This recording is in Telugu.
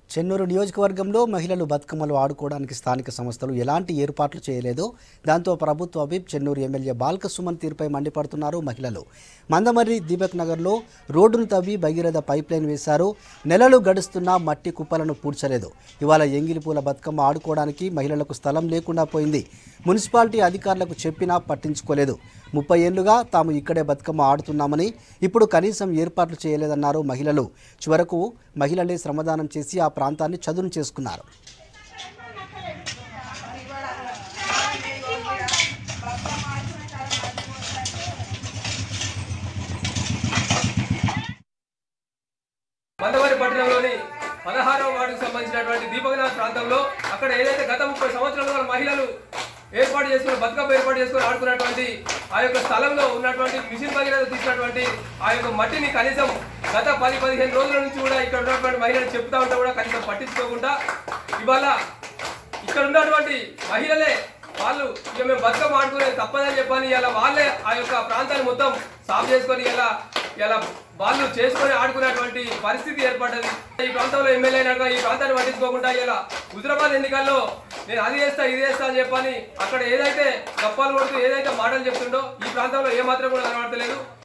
చెన్నూరు నియోజకవర్గంలో మహిళలు బతుకమ్మలు ఆడుకోవడానికి స్థానిక సంస్థలు ఎలాంటి ఏర్పాట్లు చేయలేదు దాంతో ప్రభుత్వ విప్ చెన్నూరు ఎమ్మెల్యే బాల్క సుమన్ తీరుపై మండిపడుతున్నారు మహిళలు మందమర్రి దీపక్ నగర్లో రోడ్డును తవ్వి భగీరథ పైప్ లైన్ వేశారు నెలలు గడుస్తున్నా మట్టి కుప్పలను పూడ్చలేదు ఇవాళ ఎంగిలిపూల బతుకమ్మ ఆడుకోవడానికి మహిళలకు స్థలం లేకుండా పోయింది మున్సిపాలిటీ అధికారులకు చెప్పినా పట్టించుకోలేదు ముప్పై ఏళ్లుగా తాము ఇక్కడే బతుకమ్మ ఆడుతున్నామని ఇప్పుడు కనీసం ఏర్పాట్లు చేయలేదన్నారు మహిళలు చివరకు మహిళలే శ్రమదానం చేసి ఆ ప్రాంతాన్ని చదును చేసుకున్నారు మందవరి పట్టణంలోని పదహారవ వార్డుకు సంబంధించినటువంటి దీపకనాథ్ ప్రాంతంలో అక్కడ ఏదైతే గత ముప్పై సంవత్సరాలుగా మహిళలు ఏర్పాటు చేసుకుని బతుకమ్మ ఏర్పాటు చేసుకుని ఆడుకున్నటువంటి ఆ యొక్క స్థలంలో ఉన్నటువంటి మిషన్ భగీరథ తీసినటువంటి ఆ యొక్క మట్టిని కనీసం గత పది పదిహేను రోజుల నుంచి కూడా ఇక్కడ ఉన్నటువంటి మహిళలు చెప్తా ఉంటే కూడా కనీసం పట్టించుకోకుండా ఇవాళ ఇక్కడ ఉన్నటువంటి మహిళలే వాళ్ళు ఇక మేము బతుకమ్మ ఆడుకునేది తప్పదని చెప్పని ఇలా వాళ్ళే ఆ యొక్క ప్రాంతాన్ని మొత్తం సాఫ్ చేసుకొని ఇలా ఇలా వాళ్ళు చేసుకొని ఆడుకునేటువంటి పరిస్థితి ఏర్పడ్డది ఈ ప్రాంతంలో ఎమ్మెల్యే అయినాక ఈ ప్రాంతాన్ని పట్టించుకోకుండా ఇలా హుజరాబాద్ ఎన్నికల్లో నేను అది చేస్తా ఇది చేస్తా అని చెప్పని అక్కడ ఏదైతే గప్పాలు కొడుతూ ఏదైతే మాటలు చెప్తుండో ఈ ప్రాంతంలో ఏ మాత్రం కూడా కనబడతలేదు